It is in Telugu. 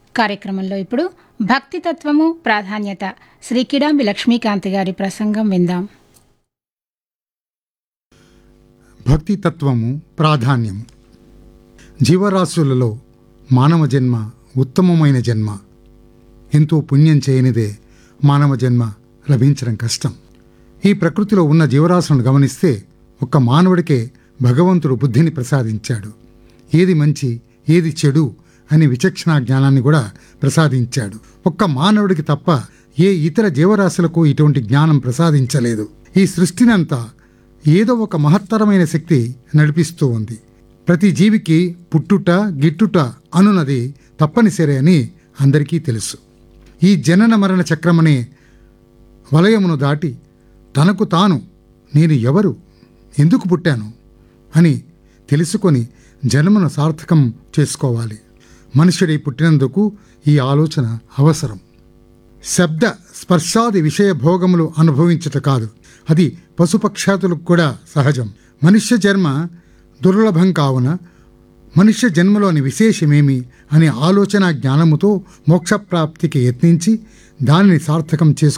కార్యక్రమంలో ఇప్పుడు భక్తి తత్వము ప్రాధాన్యత శ్రీ కిడాంబి లక్ష్మీకాంత్ గారి ప్రసంగం విందాం భక్తి తత్వము ప్రాధాన్యము జీవరాశులలో మానవ జన్మ ఉత్తమమైన జన్మ ఎంతో పుణ్యం చేయనిదే మానవ జన్మ లభించడం కష్టం ఈ ప్రకృతిలో ఉన్న జీవరాశులను గమనిస్తే ఒక్క మానవుడికే భగవంతుడు బుద్ధిని ప్రసాదించాడు ఏది మంచి ఏది చెడు అనే విచక్షణా జ్ఞానాన్ని కూడా ప్రసాదించాడు ఒక్క మానవుడికి తప్ప ఏ ఇతర జీవరాశులకు ఇటువంటి జ్ఞానం ప్రసాదించలేదు ఈ సృష్టినంతా ఏదో ఒక మహత్తరమైన శక్తి నడిపిస్తూ ఉంది ప్రతి జీవికి పుట్టుట గిట్టుట అనున్నది తప్పనిసరి అని అందరికీ తెలుసు ఈ జనన మరణ చక్రమనే వలయమును దాటి తనకు తాను నేను ఎవరు ఎందుకు పుట్టాను అని తెలుసుకొని జన్మను సార్థకం చేసుకోవాలి మనుష్యుడై పుట్టినందుకు ఈ ఆలోచన అవసరం శబ్ద స్పర్శాది విషయ భోగములు అనుభవించుట కాదు అది పశుపక్షాతులకు కూడా సహజం మనుష్య జన్మ దుర్లభం కావున మనుష్య జన్మలోని విశేషమేమి అనే ఆలోచన జ్ఞానముతో మోక్షప్రాప్తికి యత్నించి దానిని సార్థకం చేసుకో